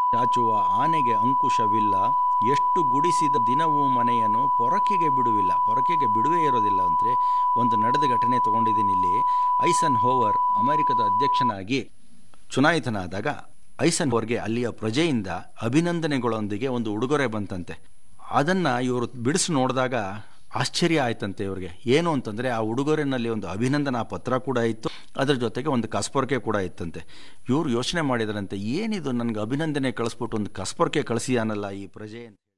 ಚಾಚುವ ಆನೆಗೆ ಅಂಕುಶವಿಲ್ಲ ಎಷ್ಟು ಗುಡಿಸಿದ ದಿನವೂ ಮನೆಯನ್ನು ಪೊರಕೆಗೆ ಬಿಡುವಿಲ್ಲ ಪೊರಕೆಗೆ ಬಿಡುವೇ ಇರೋದಿಲ್ಲ ಅಂದರೆ ಒಂದು ನಡೆದ ಘಟನೆ ತಗೊಂಡಿದ್ದೀನಿ ಇಲ್ಲಿ ಐಸನ್ ಹೋವರ್ ಅಮೆರಿಕದ ಅಧ್ಯಕ್ಷನಾಗಿ ಚುನಾಯಿತನಾದಾಗ ಐಸನ್ ಹೋವರ್ಗೆ ಅಲ್ಲಿಯ ಪ್ರಜೆಯಿಂದ ಅಭಿನಂದನೆಗಳೊಂದಿಗೆ ಒಂದು ಉಡುಗೊರೆ ಬಂತಂತೆ ಅದನ್ನು ಇವರು ಬಿಡಿಸಿ ನೋಡಿದಾಗ ಆಶ್ಚರ್ಯ ಆಯ್ತಂತೆ ಇವ್ರಿಗೆ ಏನು ಅಂತಂದರೆ ಆ ಉಡುಗೊರೆನಲ್ಲಿ ಒಂದು ಅಭಿನಂದನಾ ಪತ್ರ ಕೂಡ ಇತ್ತು ಅದರ ಜೊತೆಗೆ ಒಂದು ಕಸ್ಪರ್ಕೆ ಕೂಡ ಇತ್ತಂತೆ ಇವರು ಯೋಚನೆ ಮಾಡಿದ್ರಂತೆ ಏನಿದು ನನಗೆ ಅಭಿನಂದನೆ ಕಳಿಸ್ಬಿಟ್ಟು ಒಂದು ಕಸ್ಪರ್ಕೆ ಕಳಿಸಿಯಾನಲ್ಲ ಈ ಪ್ರಜೆ ಅಂತ